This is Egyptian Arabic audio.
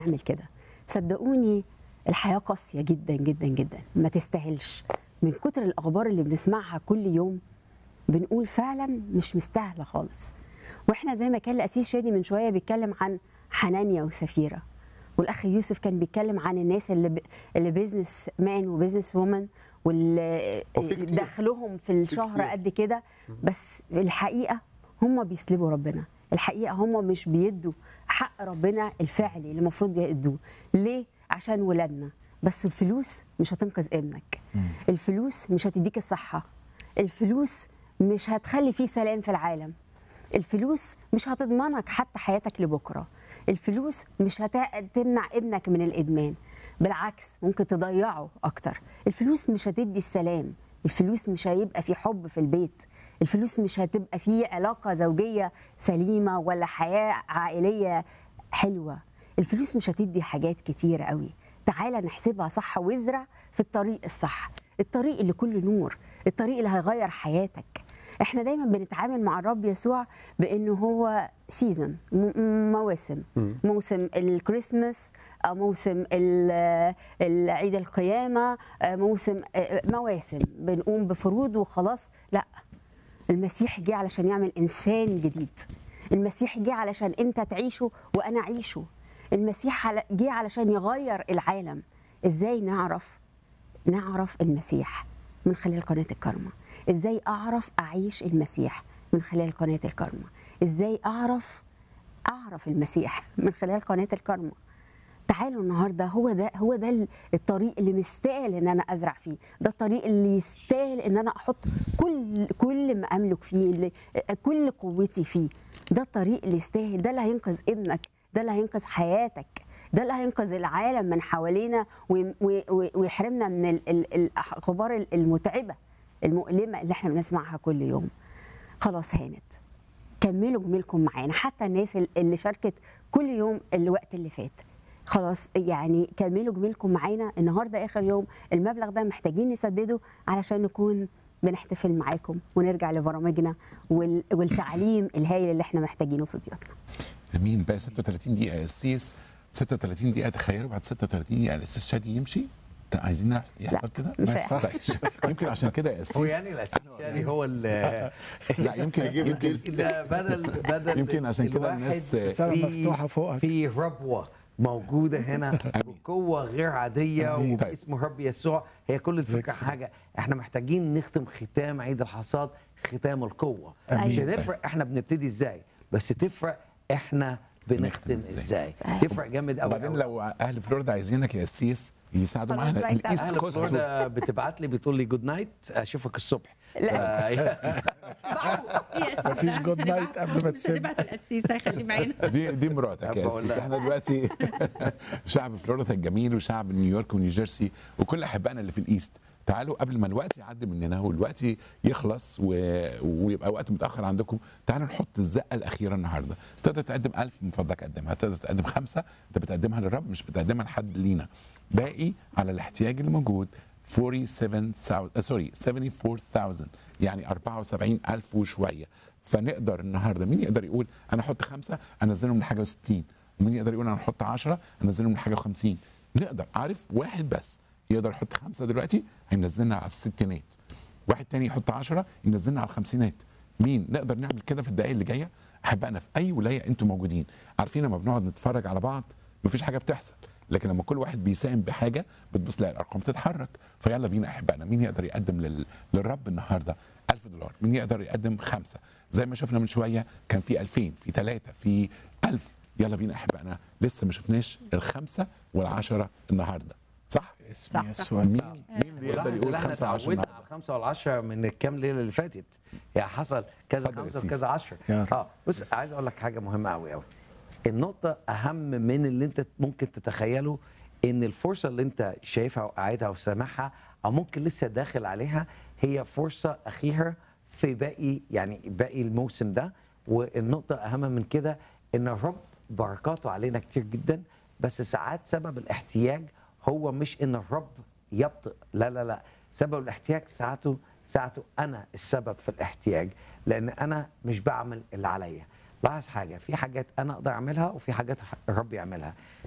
نعمل كده صدقوني الحياة قاسية جدا جدا جدا ما تستاهلش من كتر الأخبار اللي بنسمعها كل يوم بنقول فعلا مش مستاهلة خالص واحنا زي ما كان الأسيس شادي من شوية بيتكلم عن حنانيا وسفيرة والأخ يوسف كان بيتكلم عن الناس اللي ب... اللي بيزنس مان وبيزنس وومن واللي وفي كتير. دخلهم في الشهر كتير. قد كده بس الحقيقة هم بيسلبوا ربنا الحقيقة هم مش بيدوا حق ربنا الفعلي اللي المفروض يدوه ليه؟ عشان ولادنا بس الفلوس مش هتنقذ ابنك الفلوس مش هتديك الصحة الفلوس مش هتخلي فيه سلام في العالم الفلوس مش هتضمنك حتى حياتك لبكرة الفلوس مش هتمنع ابنك من الإدمان بالعكس ممكن تضيعه أكتر الفلوس مش هتدي السلام الفلوس مش هيبقى في حب في البيت الفلوس مش هتبقى في علاقة زوجية سليمة ولا حياة عائلية حلوة الفلوس مش هتدي حاجات كتيرة قوي تعالى نحسبها صح وازرع في الطريق الصح الطريق اللي كله نور الطريق اللي هيغير حياتك احنا دايما بنتعامل مع الرب يسوع بانه هو سيزون مواسم موسم الكريسماس أو موسم ال- العيد القيامه آه، موسم آه، مواسم بنقوم بفروض وخلاص لا المسيح جه علشان يعمل انسان جديد المسيح جه علشان انت تعيشه وانا اعيشه المسيح على- جه علشان يغير العالم ازاي نعرف نعرف المسيح من خلال قناة الكرمة ازاي اعرف اعيش المسيح من خلال قناة الكرمة ازاي اعرف اعرف المسيح من خلال قناة الكرمة تعالوا النهارده هو ده هو ده ال- الطريق اللي مستاهل ان انا ازرع فيه ده الطريق اللي يستاهل ان انا احط كل كل ما املك فيه اللي كل قوتي فيه ده الطريق اللي يستاهل ده اللي هينقذ ابنك ده اللي هينقذ حياتك ده اللي هينقذ العالم من حوالينا وي- وي- وي- ويحرمنا من ال- ال- الاخبار المتعبه المؤلمه اللي احنا بنسمعها كل يوم خلاص هانت كملوا جميلكم معانا حتى الناس اللي شاركت كل يوم الوقت اللي فات خلاص يعني كملوا جميلكم معانا النهارده اخر يوم المبلغ ده محتاجين نسدده علشان نكون بنحتفل معاكم ونرجع لبرامجنا وال- والتعليم الهائل اللي احنا محتاجينه في بيوتنا امين بقى 36 دقيقه يا قسيس 36 دقيقه تخيلوا بعد 36 دقيقه القسيس شادي يمشي ده عايزين يحصل كده مش ما هيحصل. يصحش. يمكن عشان كده يا هو قسيس يعني الاساس يعني هو ال لا يمكن هيجيب يمكن الجيل. لا بدل بدل يمكن عشان كده الواحد الناس- السما في- مفتوحة فوقك. في ربوه موجوده هنا بقوه غير عاديه أمين. وباسم رب يسوع هي كل الفكره Excellent. حاجه احنا محتاجين نختم ختام عيد الحصاد ختام القوه أمين. مش هتفرق احنا بنبتدي ازاي بس تفرق احنا بنختم بنختم إزاي. ازاي صحيح. تفرق جامد قوي وبعدين لو اهل فلوريدا عايزينك يا قسيس يساعدوا خلاص معانا بقى يساعدوا. الايست اهل كوست فلوريدا بتبعت لي بتقول لي جود نايت اشوفك الصبح لا. مفيش good night قبل ما تسيب. تبعت القسيس هيخليه معانا دي دي مراتك يا بقول قسيس لها. احنا دلوقتي شعب فلوريدا الجميل وشعب نيويورك ونيوجيرسي وكل احبائنا اللي في الايست تعالوا قبل ما الوقت يعدي مننا والوقت يخلص و... ويبقى وقت متاخر عندكم تعالوا نحط الزقه الاخيره النهارده تقدر تقدم ألف من فضلك قدمها تقدر تقدم خمسه انت بتقدمها للرب مش بتقدمها لحد لينا باقي على الاحتياج اللي موجود 47000 آه، سوري 74000 يعني 74000 وشويه فنقدر النهارده مين يقدر يقول انا احط خمسه انزلهم لحاجه و60 ومين يقدر يقول انا احط 10 انزلهم لحاجه و50 نقدر عارف واحد بس يقدر يحط خمسه دلوقتي هينزلنا على الستينات واحد تاني يحط 10 ينزلنا على الخمسينات مين نقدر نعمل كده في الدقائق اللي جايه احبائنا في اي ولايه انتم موجودين عارفين لما بنقعد نتفرج على بعض مفيش حاجه بتحصل لكن لما كل واحد بيساهم بحاجه بتبص تلاقي الارقام تتحرك فيلا بينا احبائنا مين يقدر يقدم لل... للرب النهارده 1000 دولار مين يقدر يقدم خمسه زي ما شفنا من شويه كان في 2000 في ثلاثه في 1000 يلا بينا احبائنا لسه ما شفناش الخمسه والعشره النهارده صح اسم صح. يسوع مين مين اللي يقدر ولاحظ يقول إن احنا خمسه وعشره اتعودنا النهارده على الخمسه والعشره من الكام ليله اللي فاتت يعني حصل كذا اتفضل يا خمسه سيسي. وكذا عشره يا رب. اه بص عايز اقول لك حاجه مهمه قوي قوي النقطه اهم من اللي انت ممكن تتخيله ان الفرصه اللي انت شايفها وقاعدها وسامعها او ممكن لسه داخل عليها هي فرصه اخيره في باقي يعني باقي الموسم ده والنقطه اهم من كده ان الرب بركاته علينا كتير جدا بس ساعات سبب الاحتياج هو مش ان الرب يبطئ لا لا لا سبب الاحتياج ساعته ساعته انا السبب في الاحتياج لان انا مش بعمل اللي عليا لاحظ حاجه في حاجات انا اقدر اعملها وفي حاجات الرب يعملها